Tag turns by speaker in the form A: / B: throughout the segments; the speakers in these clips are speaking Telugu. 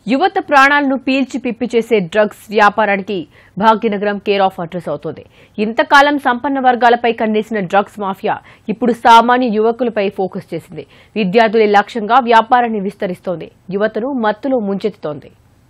A: యువత ప్రాణాలను పీల్చి పిప్పి చేసే డ్రగ్స్ వ్యాపారానికి భాగ్యనగరం కేర్ ఆఫ్ అడ్రస్ అవుతోంది ఇంతకాలం సంపన్న వర్గాలపై కన్నేసిన డ్రగ్స్ మాఫియా ఇప్పుడు సామాన్య యువకులపై ఫోకస్ చేసింది విద్యార్థులే లక్ష్యంగా వ్యాపారాన్ని విస్తరిస్తోంది యువతను మత్తులో ముంచెత్తుతోంది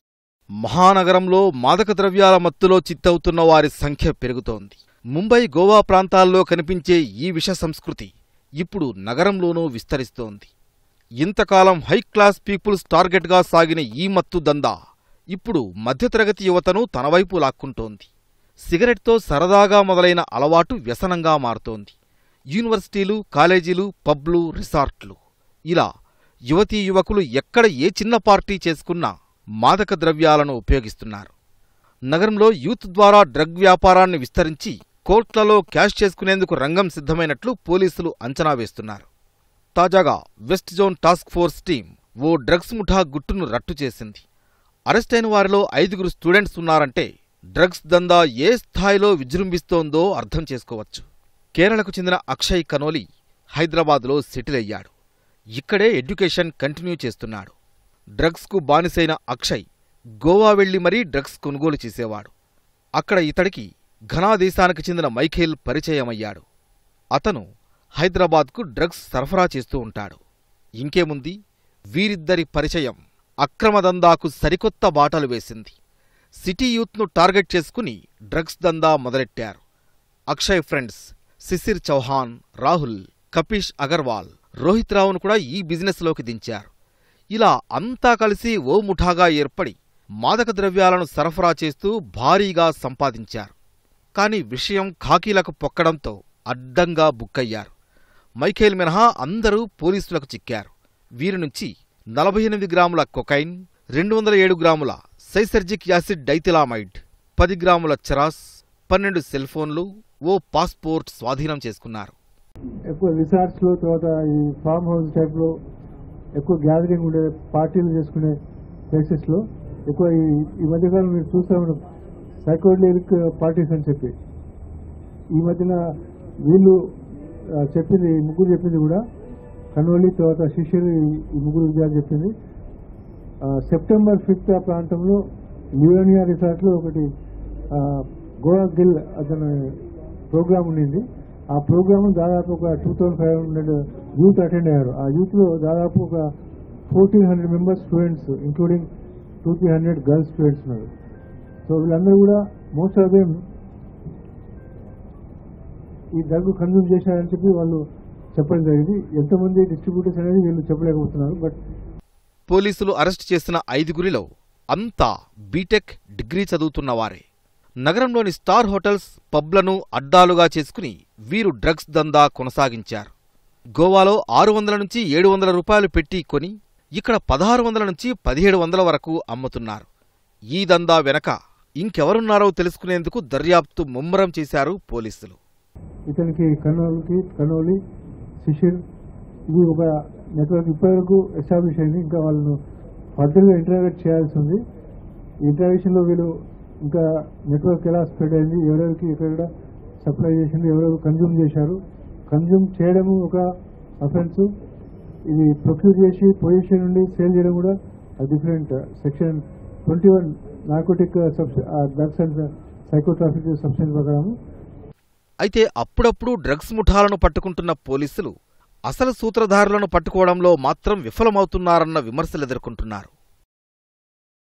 B: మహానగరంలో మాదక ద్రవ్యాల మత్తులో చిత్తవుతున్న వారి సంఖ్య పెరుగుతోంది ముంబై గోవా ప్రాంతాల్లో కనిపించే ఈ విష సంస్కృతి ఇప్పుడు నగరంలోనూ విస్తరిస్తోంది ఇంతకాలం హై క్లాస్ పీపుల్స్ టార్గెట్గా సాగిన ఈ మత్తు దందా ఇప్పుడు మధ్యతరగతి యువతను తన వైపు లాక్కుంటోంది సిగరెట్తో సరదాగా మొదలైన అలవాటు వ్యసనంగా మారుతోంది యూనివర్సిటీలు కాలేజీలు పబ్లు రిసార్ట్లు ఇలా యువతీ యువకులు ఎక్కడ ఏ చిన్న పార్టీ చేసుకున్నా మాదక ద్రవ్యాలను ఉపయోగిస్తున్నారు నగరంలో యూత్ ద్వారా డ్రగ్ వ్యాపారాన్ని విస్తరించి కోర్ట్లలో క్యాష్ చేసుకునేందుకు రంగం సిద్ధమైనట్లు పోలీసులు అంచనా వేస్తున్నారు తాజాగా west zone task force team ఓ డ్రగ్స్ ముఠా గుట్టును రట్టు చేసింది అరెస్టైన వారిలో ఐదుగురు స్టూడెంట్స్ ఉన్నారంటే డ్రగ్స్ దందా ఏ స్థాయిలో విజృంభిస్తోందో అర్థం చేసుకోవచ్చు కేరళకు చెందిన అక్షయ్ కనోలి హైదరాబాద్లో సెటిల్ అయ్యాడు ఇక్కడే ఎడ్యుకేషన్ కంటిన్యూ చేస్తున్నాడు డ్రగ్స్కు బానిసైన అక్షయ్ గోవా వెళ్లి మరీ డ్రగ్స్ కొనుగోలు చేసేవాడు అక్కడ ఇతడికి ఘనా దేశానికి చెందిన మైఖేల్ పరిచయమయ్యాడు అతను హైదరాబాద్కు డ్రగ్స్ సరఫరా చేస్తూ ఉంటాడు ఇంకేముంది వీరిద్దరి పరిచయం అక్రమ దందాకు సరికొత్త బాటలు వేసింది సిటీ యూత్ను టార్గెట్ చేసుకుని డ్రగ్స్ దందా మొదలెట్టారు అక్షయ్ ఫ్రెండ్స్ శిశిర్ చౌహాన్ రాహుల్ కపీష్ అగర్వాల్ రోహిత్ రావును కూడా ఈ బిజినెస్లోకి దించారు ఇలా అంతా కలిసి ఓ ముఠాగా ఏర్పడి మాదక ద్రవ్యాలను సరఫరా చేస్తూ భారీగా సంపాదించారు కాని విషయం ఖాకీలకు పొక్కడంతో అడ్డంగా బుక్కయ్యారు మైఖేల్ మినహా అందరూ పోలీసులకు చిక్కారు వీరి నుంచి నలభై ఎనిమిది గ్రాముల కొకైన్ రెండు వందల ఏడు గ్రాముల సైసర్జిక్ యాసిడ్ డైథిలామైడ్ పది గ్రాముల చెరాస్ పన్నెండు సెల్ ఫోన్లు ఓ పాస్పోర్ట్ స్వాధీనం చేసుకున్నారు
C: ఎక్కువ రిసార్ట్స్లో తర్వాత ఈ ఫామ్ హౌస్ టైప్లో ఎక్కువ గ్యాదరింగ్ ఉండే పార్టీలు చేసుకునే ప్లేసెస్లో ఎక్కువ ఈ ఈ మధ్యకాలం మీరు చూస్తా ఉన్నాం సైకోడలిక్ పార్టీస్ అని చెప్పి ఈ మధ్యన వీళ్ళు ఆ, చెప్పింది ఈ ముగ్గురు చెప్పింది కూడా కన్వలి తర్వాత శిష్యులు ఈ- ఈ ముగ్గురు విద్యార్థులు చెప్పింది ఆ, సెప్టెంబర్ ఫిఫ్త్ ఆ ప్రాంతంలో లియోనియా రిసార్ట్లో ఒకటి ఆ, గోవా గిల్ అతని ప్రోగ్రామ్ ఉండింది ఆ ప్రోగ్రామ్ దాదాపు ఒక two thousand five hundred youth attend అయ్యారు ఆ యూత్లో దాదాపు ఒక fourteen hundred members students including two three hundred girls students ఉన్నారు సో వీళ్ళందరూ కూడా మోస్ట్ ఆఫ్ దేమ్ ఈ డ్రగ్ కన్జ్యూమ్ చేశారని చెప్పి వాళ్ళు చెప్పడం జరిగింది ఎంతమంది డిస్ట్రిబ్యూటర్స్ అనేది వీళ్ళు చెప్పలేకపోతున్నారు బట్
B: పోలీసులు అరెస్ట్ చేసిన ఐదుగురిలో అంతా బీటెక్ డిగ్రీ చదువుతున్నవారే నగరంలోని స్టార్ హోటల్స్ పబ్లను అడ్డాలుగా చేసుకుని వీరు డ్రగ్స్ దందా కొనసాగించారు గోవాలో ఆరు వందల నుంచి ఏడు వందల రూపాయలు పెట్టి కొని ఇక్కడ పదహారు వందల నుంచి పదిహేడు వందల వరకు అమ్ముతున్నారు ఈ దందా వెనక ఇంకెవరున్నారో తెలుసుకునేందుకు దర్యాప్తు ముమ్మరం చేశారు పోలీసులు
C: ఇతనికి కర్నూలుకి కర్నూలి శిషిర్ ఇది ఒక నెట్వర్క్ ఇప్పటివరకు ఎస్టాబ్లిష్ అయింది ఇంకా వాళ్ళను ఫర్దర్గా ఇంటరాగేట్ చేయాల్సి ఉంది ఈ ఇంటరాగేషన్లో వీళ్ళు ఇంకా నెట్వర్క్ ఎలా స్ప్రెడ్ అయింది ఎవరెవరికి ఎక్కడ సప్లై చేసింది ఎవరెవరు కన్జ్యూమ్ చేశారు కన్జ్యూమ్ చేయడము ఒక అఫెన్స్ ఇది ప్రొక్యూర్ చేసి పొజిషన్ నుండి సేల్ చేయడం కూడా different section twenty one narcotic drugs and psychotropic substance ప్రకారం
B: అయితే అప్పుడప్పుడు డ్రగ్స్ ముఠాలను పట్టుకుంటున్న పోలీసులు అసలు సూత్రధారులను పట్టుకోవడంలో మాత్రం విఫలమవుతున్నారన్న విమర్శలు ఎదుర్కొంటున్నారు